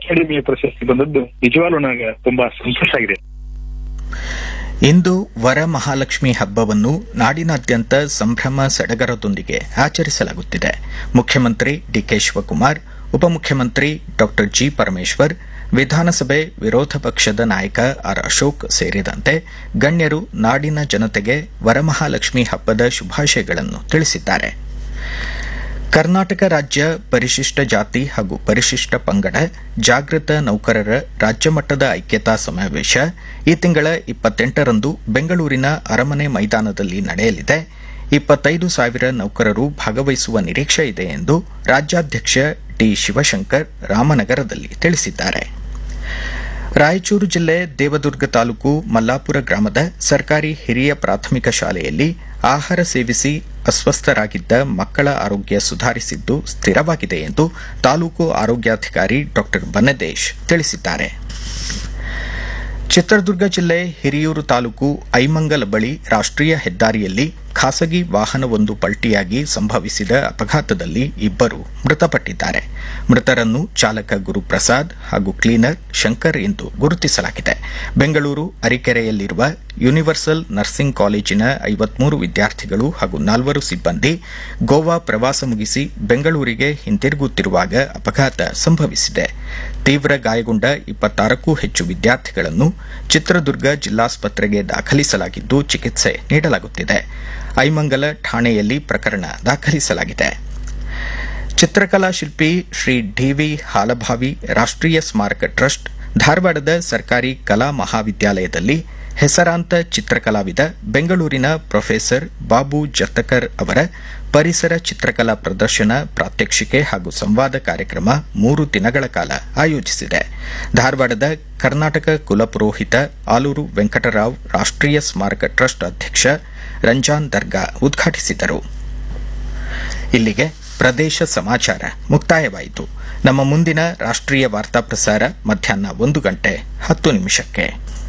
academy ಪ್ರಶಸ್ತಿ ಬಂದದ್ದು ನಿಜವಾಗ್ಲೂ ನನಗೆ ತುಂಬಾ ಸಂತೋಷ ಆಗಿದೆ ಇಂದು ವರಮಹಾಲಕ್ಷ್ಮಿ ಹಬ್ಬವನ್ನು ನಾಡಿನಾದ್ಯಂತ ಸಂಭ್ರಮ ಸಡಗರದೊಂದಿಗೆ ಆಚರಿಸಲಾಗುತ್ತಿದೆ ಮುಖ್ಯಮಂತ್ರಿ ಡಿಕೆ ಶಿವಕುಮಾರ್ ಉಪಮುಖ್ಯಮಂತ್ರಿ ಡಾ ಜಿ ಪರಮೇಶ್ವರ್ ವಿಧಾನಸಭೆ ವಿರೋಧ ಪಕ್ಷದ ನಾಯಕ ಆರ್ ಅಶೋಕ್ ಸೇರಿದಂತೆ ಗಣ್ಯರು ನಾಡಿನ ಜನತೆಗೆ ವರಮಹಾಲಕ್ಷ್ಮಿ ಹಬ್ಬದ ಶುಭಾಶಯಗಳನ್ನು ತಿಳಿಸಿದ್ದಾರೆ ಕರ್ನಾಟಕ ರಾಜ್ಯ ಪರಿಶಿಷ್ಟ ಜಾತಿ ಹಾಗೂ ಪರಿಶಿಷ್ಟ ಪಂಗಡ ಜಾಗೃತ ನೌಕರರ ರಾಜ್ಯಮಟ್ಟದ ಐಕ್ಯತಾ ಸಮಾವೇಶ ಈ ತಿಂಗಳ ಇಪ್ಪತ್ತೆಂಟರಂದು ಬೆಂಗಳೂರಿನ ಅರಮನೆ ಮೈದಾನದಲ್ಲಿ ನಡೆಯಲಿದೆ ಇಪ್ಪತ್ತೈದು ಸಾವಿರ ನೌಕರರು ಭಾಗವಹಿಸುವ ನಿರೀಕ್ಷೆ ಇದೆ ಎಂದು ರಾಜ್ಯಾಧ್ಯಕ್ಷ ಡಿ ಶಿವಶಂಕರ್ ರಾಮನಗರದಲ್ಲಿ ತಿಳಿಸಿದ್ದಾರೆ ರಾಯಚೂರು ಜಿಲ್ಲೆ ದೇವದುರ್ಗ ತಾಲೂಕು ಮಲ್ಲಾಪುರ ಗ್ರಾಮದ ಸರ್ಕಾರಿ ಹಿರಿಯ ಪ್ರಾಥಮಿಕ ಶಾಲೆಯಲ್ಲಿ ಆಹಾರ ಸೇವಿಸಿ ಅಸ್ವಸ್ಥರಾಗಿದ್ದ ಮಕ್ಕಳ ಆರೋಗ್ಯ ಸುಧಾರಿಸಿದ್ದು ಸ್ಥಿರವಾಗಿದೆ ಎಂದು ತಾಲೂಕು ಆರೋಗ್ಯಾಧಿಕಾರಿ ಡಾ ಬನ್ನದೇಶ್ ತಿಳಿಸಿದ್ದಾರೆ ಚಿತ್ರದುರ್ಗ ಜಿಲ್ಲೆ ಹಿರಿಯೂರು ತಾಲೂಕು ಐಮಂಗಲ ಬಳಿ ರಾಷ್ಟೀಯ ಹೆದ್ದಾರಿಯಲ್ಲಿ ಖಾಸಗಿ ವಾಹನವೊಂದು ಪಲ್ಟಿಯಾಗಿ ಸಂಭವಿಸಿದ ಅಪಘಾತದಲ್ಲಿ ಇಬ್ಬರು ಮೃತಪಟ್ಟಿದ್ದಾರೆ ಮೃತರನ್ನು ಚಾಲಕ ಗುರುಪ್ರಸಾದ್ ಹಾಗೂ ಕ್ಲೀನರ್ ಶಂಕರ್ ಎಂದು ಗುರುತಿಸಲಾಗಿದೆ ಬೆಂಗಳೂರು ಅರಿಕೆರೆಯಲ್ಲಿರುವ ಯೂನಿವರ್ಸಲ್ ನರ್ಸಿಂಗ್ ಕಾಲೇಜಿನ ಐವತ್ಮೂರು ವಿದ್ಯಾರ್ಥಿಗಳು ಹಾಗೂ ನಾಲ್ವರು ಸಿಬ್ಬಂದಿ ಗೋವಾ ಪ್ರವಾಸ ಮುಗಿಸಿ ಬೆಂಗಳೂರಿಗೆ ಹಿಂತಿರುಗುತ್ತಿರುವಾಗ ಅಪಘಾತ ಸಂಭವಿಸಿದೆ ತೀವ್ರ ಗಾಯಗೊಂಡ ಇಪ್ಪತ್ತಾರಕ್ಕೂ ಹೆಚ್ಚು ವಿದ್ಯಾರ್ಥಿಗಳನ್ನು ಚಿತ್ರದುರ್ಗ ಜಿಲ್ಲಾಸ್ಪತ್ರೆಗೆ ದಾಖಲಿಸಲಾಗಿದ್ದು ಚಿಕಿತ್ಸೆ ನೀಡಲಾಗುತ್ತಿದೆ ಐಮಂಗಲ ಠಾಣೆಯಲ್ಲಿ ಪ್ರಕರಣ ದಾಖಲಿಸಲಾಗಿದೆ ಚಿತ್ರಕಲಾ ಶಿಲ್ಪಿ ಶ್ರೀ ಡಿವಿ ಹಾಲಭಾವಿ ರಾಷ್ಟೀಯ ಸ್ಮಾರಕ ಟ್ರಸ್ಟ್ ಧಾರವಾಡದ ಸರ್ಕಾರಿ ಕಲಾ ಮಹಾವಿದ್ಯಾಲಯದಲ್ಲಿ ಹೆಸರಾಂತ ಚಿತ್ರಕಲಾವಿದ ಬೆಂಗಳೂರಿನ ಪ್ರೊಫೆಸರ್ ಬಾಬು ಜರ್ತಕರ್ ಅವರ ಪರಿಸರ ಚಿತ್ರಕಲಾ ಪ್ರದರ್ಶನ ಪ್ರಾತ್ಯಕ್ಷಿಕೆ ಹಾಗೂ ಸಂವಾದ ಕಾರ್ಯಕ್ರಮ ಮೂರು ದಿನಗಳ ಕಾಲ ಆಯೋಜಿಸಿದೆ ಧಾರವಾಡದ ಕರ್ನಾಟಕ ಕುಲಪುರೋಹಿತ ಆಲೂರು ವೆಂಕಟರಾವ್ ರಾಷ್ಟೀಯ ಸ್ಮಾರಕ ಟ್ರಸ್ಟ್ ಅಧ್ಯಕ್ಷ ರಂಜಾನ್ ದರ್ಗಾ ಉದ್ಘಾಟಿಸಿದರು ಇಲ್ಲಿಗೆ ಪ್ರದೇಶ ಸಮಾಚಾರ ಮುಕ್ತಾಯವಾಯಿತು ನಮ್ಮ ಮುಂದಿನ ರಾಷ್ಟ್ರೀಯ ವಾರ್ತಾ ಪ್ರಸಾರ ಮಧ್ಯಾಹ್ನ ಒಂದು ಗಂಟೆ ಹತ್ತು ನಿಮಿಷಕ್ಕೆ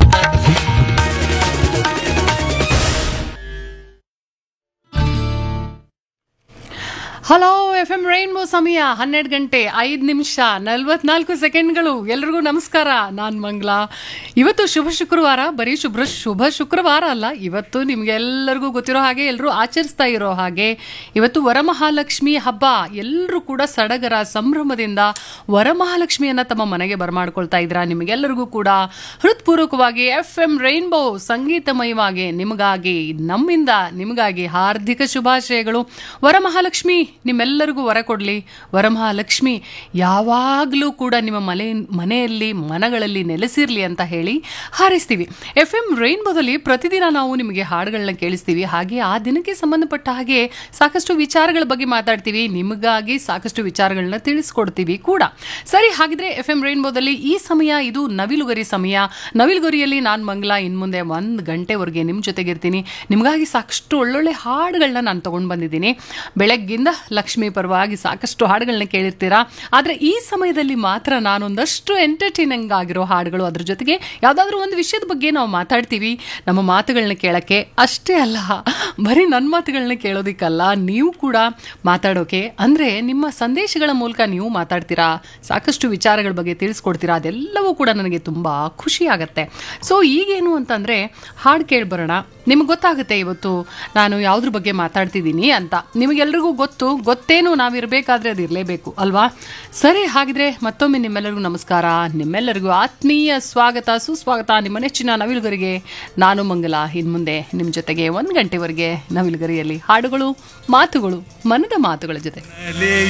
ಹಲೋ ಎಫ್ ಎಂ ರೈನ್ಬೋ ಸಮಯ ಹನ್ನೆರಡು ಗಂಟೆ ಐದು ನಿಮಿಷ ನಲ್ವತ್ನಾಲ್ಕು ಸೆಕೆಂಡ್ಗಳು ಎಲ್ರಿಗೂ ನಮಸ್ಕಾರ ನಾನು ಮಂಗ್ಲ ಇವತ್ತು ಶುಭ ಶುಕ್ರವಾರ ಬರೀ ಶುಭ್ರ ಶುಭ ಶುಕ್ರವಾರ ಅಲ್ಲ ಇವತ್ತು ನಿಮ್ಗೆಲ್ಲರಿಗೂ ಗೊತ್ತಿರೋ ಹಾಗೆ ಎಲ್ಲರೂ ಆಚರಿಸ್ತಾ ಇರೋ ಹಾಗೆ ಇವತ್ತು ವರಮಹಾಲಕ್ಷ್ಮಿ ಹಬ್ಬ ಎಲ್ಲರೂ ಕೂಡ ಸಡಗರ ಸಂಭ್ರಮದಿಂದ ವರಮಹಾಲಕ್ಷ್ಮಿಯನ್ನ ತಮ್ಮ ಮನೆಗೆ ಬರಮಾಡ್ಕೊಳ್ತಾ ಇದ್ರ ನಿಮಗೆಲ್ಲರಿಗೂ ಕೂಡ ಹೃತ್ಪೂರ್ವಕವಾಗಿ ಎಫ್ ಎಂ ರೈನ್ಬೋ ಸಂಗೀತಮಯವಾಗಿ ನಿಮಗಾಗಿ ನಮ್ಮಿಂದ ನಿಮಗಾಗಿ ಹಾರ್ದಿಕ ಶುಭಾಶಯಗಳು ವರಮಹಾಲಕ್ಷ್ಮಿ ನಿಮ್ಮೆಲ್ಲರಿಗೂ ವರ ಕೊಡಲಿ ವರಮಹಾಲಕ್ಷ್ಮಿ ಯಾವಾಗಲೂ ಕೂಡ ನಿಮ್ಮ ಮನೆ ಮನೆಯಲ್ಲಿ ಮನಗಳಲ್ಲಿ ನೆಲೆಸಿರ್ಲಿ ಅಂತ ಹೇಳಿ ಹಾರೈಸ್ತೀವಿ ಎಫ್ ಎಂ ರೈನ್ಬೋದಲ್ಲಿ ಪ್ರತಿದಿನ ನಾವು ನಿಮಗೆ ಹಾಡುಗಳನ್ನ ಕೇಳಿಸ್ತೀವಿ ಹಾಗೆ ಆ ದಿನಕ್ಕೆ ಸಂಬಂಧಪಟ್ಟ ಹಾಗೆ ಸಾಕಷ್ಟು ವಿಚಾರಗಳ ಬಗ್ಗೆ ಮಾತಾಡ್ತೀವಿ ನಿಮಗಾಗಿ ಸಾಕಷ್ಟು ವಿಚಾರಗಳನ್ನ ತಿಳಿಸ್ಕೊಡ್ತೀವಿ ಕೂಡ ಸರಿ ಹಾಗಿದ್ರೆ ಎಫ್ ಎಂ ರೈನ್ಬೋದಲ್ಲಿ ಈ ಸಮಯ ಇದು ನವಿಲುಗರಿ ಸಮಯ ನವಿಲುಗರಿಯಲ್ಲಿ ನಾನು ಮಂಗಲ ಇನ್ನು ಮುಂದೆ ಒಂದು ಗಂಟೆವರೆಗೆ ನಿಮ್ಮ ಜೊತೆಗಿರ್ತೀನಿ ನಿಮಗಾಗಿ ಸಾಕಷ್ಟು ಒಳ್ಳೊಳ್ಳೆ ಹಾಡುಗಳನ್ನ ನಾನು ತಗೊಂಡು ಬಂದಿದ್ದೀನಿ ಬೆಳಗ್ಗಿಂದ ಲಕ್ಷ್ಮಿ ಪರವಾಗಿ ಸಾಕಷ್ಟು ಹಾಡುಗಳನ್ನ ಕೇಳಿರ್ತೀರಾ ಆದರೆ ಈ ಸಮಯದಲ್ಲಿ ಮಾತ್ರ ನಾನೊಂದಷ್ಟು ಎಂಟರ್ಟೈನಿಂಗ್ ಆಗಿರೋ ಹಾಡುಗಳು ಅದ್ರ ಜೊತೆಗೆ ಯಾವುದಾದ್ರೂ ಒಂದು ವಿಷಯದ ಬಗ್ಗೆ ನಾವು ಮಾತಾಡ್ತೀವಿ ನಮ್ಮ ಮಾತುಗಳನ್ನ ಕೇಳಕ್ಕೆ ಅಷ್ಟೇ ಅಲ್ಲ ಬರೀ ನನ್ನ ಮಾತುಗಳನ್ನ ಕೇಳೋದಿಕ್ಕಲ್ಲ ನೀವು ಕೂಡ ಮಾತಾಡೋಕೆ ಅಂದರೆ ನಿಮ್ಮ ಸಂದೇಶಗಳ ಮೂಲಕ ನೀವು ಮಾತಾಡ್ತೀರಾ ಸಾಕಷ್ಟು ವಿಚಾರಗಳ ಬಗ್ಗೆ ತಿಳಿಸ್ಕೊಡ್ತೀರಾ ಅದೆಲ್ಲವೂ ಕೂಡ ನನಗೆ ತುಂಬ ಖುಷಿ ಆಗತ್ತೆ ಸೊ ಈಗೇನು ಅಂತಂದರೆ ಹಾಡು ಕೇಳ್ಬರೋಣ ನಿಮ್ಗೆ ಗೊತ್ತಾಗುತ್ತೆ ಇವತ್ತು ನಾನು ಯಾವುದ್ರ ಬಗ್ಗೆ ಮಾತಾಡ್ತಿದ್ದೀನಿ ಅಂತ ನಿಮಗೆಲ್ರಿಗೂ ಗೊತ್ತು ಗೊತ್ತೇನು ನಾವಿರಬೇಕಾದ್ರೆ ಅದು ಇರಲೇಬೇಕು ಅಲ್ವಾ ಸರಿ ಹಾಗಿದ್ರೆ ಮತ್ತೊಮ್ಮೆ ನಿಮ್ಮೆಲ್ಲರಿಗೂ ನಮಸ್ಕಾರ ನಿಮ್ಮೆಲ್ಲರಿಗೂ ಆತ್ಮೀಯ ಸ್ವಾಗತ ಸುಸ್ವಾಗತ ನಿಮ್ಮ ನೆಚ್ಚಿನ ನವಿಲುಗರಿಗೆ ನಾನು ಮಂಗಲ ಇನ್ನು ಮುಂದೆ ನಿಮ್ಮ ಜೊತೆಗೆ ಒಂದು ಗಂಟೆವರೆಗೆ ನವಿಲುಗರಿಯಲ್ಲಿ ಹಾಡುಗಳು ಮಾತುಗಳು ಮನದ ಮಾತುಗಳ ಜೊತೆ